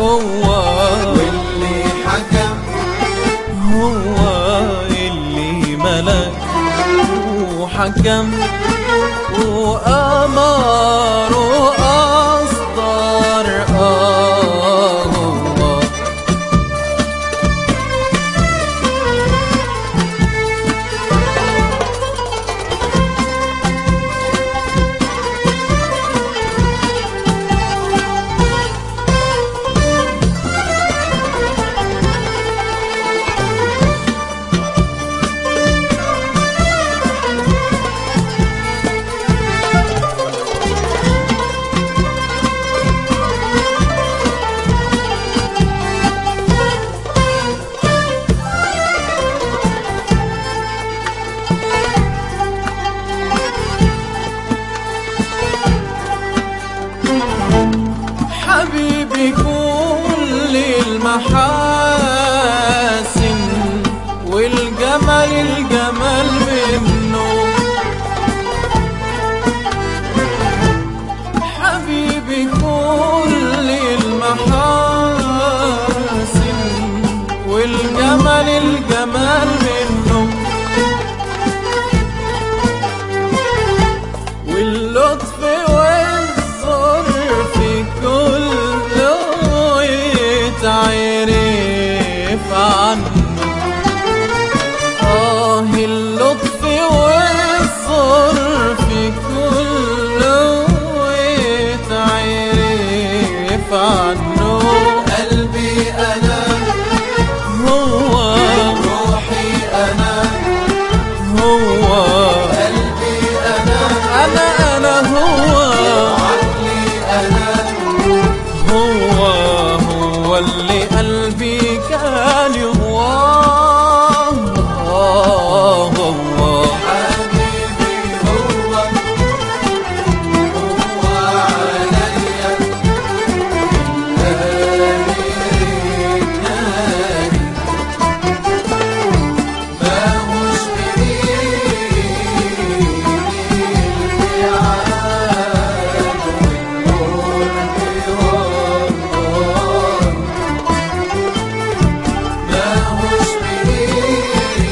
هو واللي حكم هو اللي ملك وحكم وأمر وأصدر آه هو حبيبي كل المحاسن والجمال الجمال منه حبيبي كل المحاسن والجمال الجمال منه واللطف والظرف كله يتعرف عنه آه اللطف والظرف كله يتعرف عنه قلبي أنا هو روحي أنا هو قلبي أنا أنا أنا هو عقلي أنا هو هو اللي قلبي كان يغواه هو حبيبي هو هو عليا ناري ما هوش بإيدي البيعان والقرب والنار ما هوش بإيدي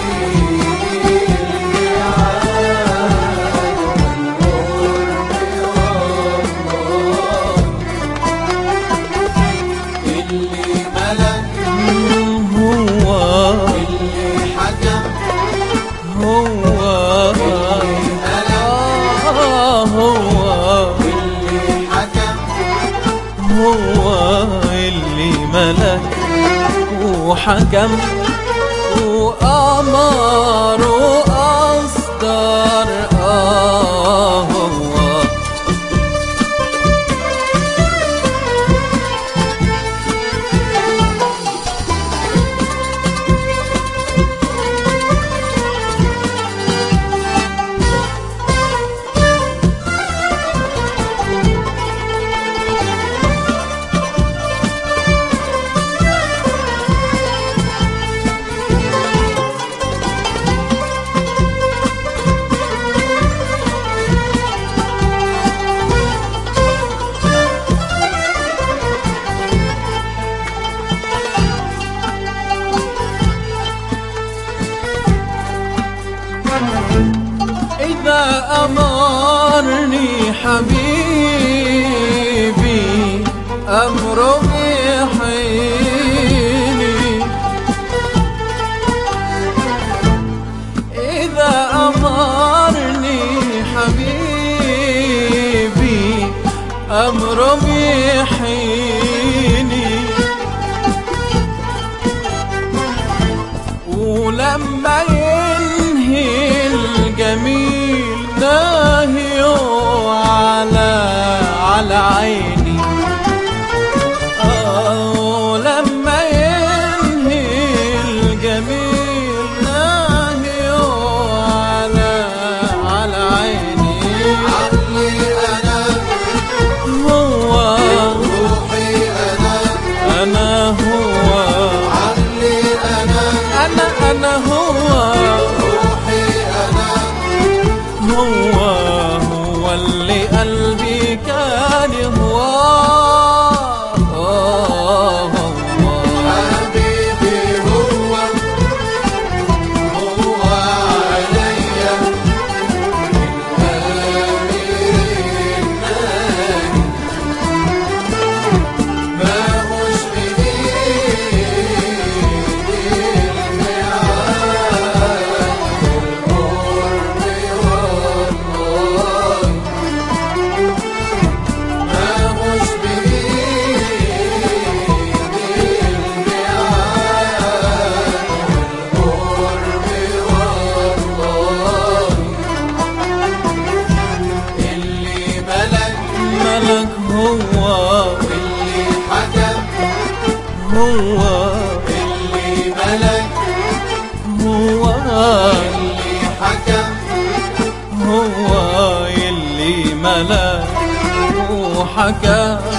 اللي ملك هو اللي حكم هو آه هو اللي حكم هو اللي ملك وحكم وأمر وأصدر آه هو إذا أمرني حبيبي أمر يحيني إذا أمرني حبيبي أمر يحيني ولما ينهي الجميل ناهي على على عيني آه ولما ينهي الجميل ناهي على على عيني عقلي أنا هو روحي أنا أنا هو عقلي أنا أنا أنا هو ملك هو اللي حكم هو اللي ملك هو اللي حكم هو اللي ملك وحكى